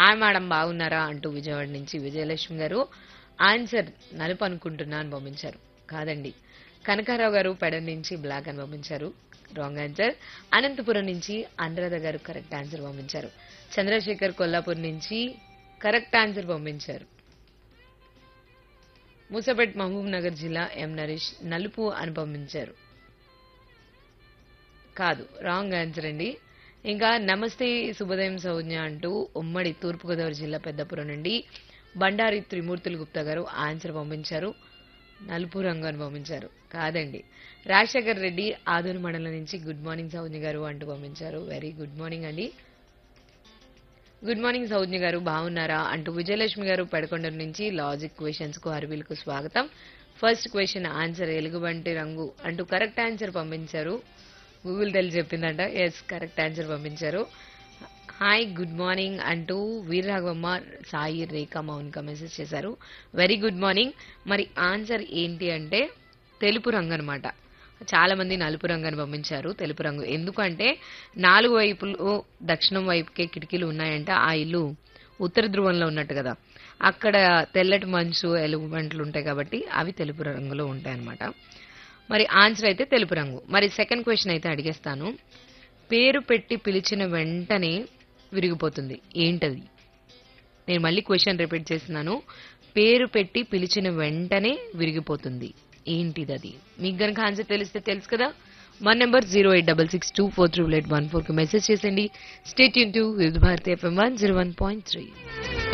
hi madam బాగున్నారా అంటూ విజయవాడ నుంచి విజయలక్ష్మి గారు ఆన్సర్ నలుపు అనుకుంటున్నా అని పంపించారు కాదండి కనకారావు గారు పెడ నుంచి బ్లాక్ అని పంపించారు రాంగ్ ఆన్సర్ అనంతపురం నుంచి అనురాధ గారు కరెక్ట్ ఆన్సర్ పంపించారు చంద్రశేఖర్ కొల్లాపూర్ నుంచి కరెక్ట్ ఆన్సర్ పంపించారు మూసపేట్ మహబూబ్ నగర్ జిల్లా ఎం నరేష్ నలుపు అని పంపించారు కాదు రాంగ్ ఆన్సర్ అండి ఇంకా నమస్తే శుభోదయం సౌజ్ఞ అంటూ ఉమ్మడి తూర్పుగోదావరి జిల్లా పెద్దపురం నుండి బండారి త్రిమూర్తులు గుప్తా గారు ఆన్సర్ పంపించారు నలుపు రంగు అని పంపించారు కాదండి రాజశేఖర్ రెడ్డి ఆదూరు మండలం నుంచి గుడ్ మార్నింగ్ సౌజ్ఞ గారు అంటూ పంపించారు వెరీ గుడ్ మార్నింగ్ అండి గుడ్ మార్నింగ్ సౌజ్ఞ గారు బాగున్నారా అంటూ విజయలక్ష్మి గారు పెడకొండ నుంచి లాజిక్ క్వశ్చన్స్ కు హర్వీలకు స్వాగతం ఫస్ట్ క్వశ్చన్ ఆన్సర్ ఎలుగుబంటి రంగు అంటూ కరెక్ట్ ఆన్సర్ పంపించారు గూగుల్ తెలిసి చెప్పిందంట ఎస్ కరెక్ట్ ఆన్సర్ పంపించారు హాయ్ గుడ్ మార్నింగ్ అంటూ వీరరాఘవమ్మ సాయి రేఖ మౌనిక మెసేజ్ చేశారు వెరీ గుడ్ మార్నింగ్ మరి ఆన్సర్ ఏంటి అంటే తెలుపు రంగు అనమాట చాలా మంది నలుపు రంగు అని పంపించారు తెలుపు రంగు ఎందుకంటే నాలుగు వైపులు దక్షిణం వైపుకే కిటికీలు ఉన్నాయంటే ఆ ఇల్లు ఉత్తర ధ్రువంలో ఉన్నట్టు కదా అక్కడ తెల్లటి మంచు ఎలుగుబంట్లు ఉంటాయి కాబట్టి అవి తెలుపు రంగులో ఉంటాయి అన్నమాట మరి ఆన్సర్ అయితే తెలుపు రంగు మరి సెకండ్ క్వశ్చన్ అయితే అడిగేస్తాను పేరు పెట్టి పిలిచిన వెంటనే విరిగిపోతుంది ఏంటది నేను మళ్ళీ క్వశ్చన్ రిపీట్ చేస్తున్నాను పేరు పెట్టి పిలిచిన వెంటనే విరిగిపోతుంది ఏంటిది అది మీకు గనక ఆన్సర్ తెలిస్తే తెలుసు కదా మన number zero eight double six two four three eight one four కి మెసేజ్ చేసేయండి స్టేట్ యూన్ to Vividh Bharati FM one zero one point three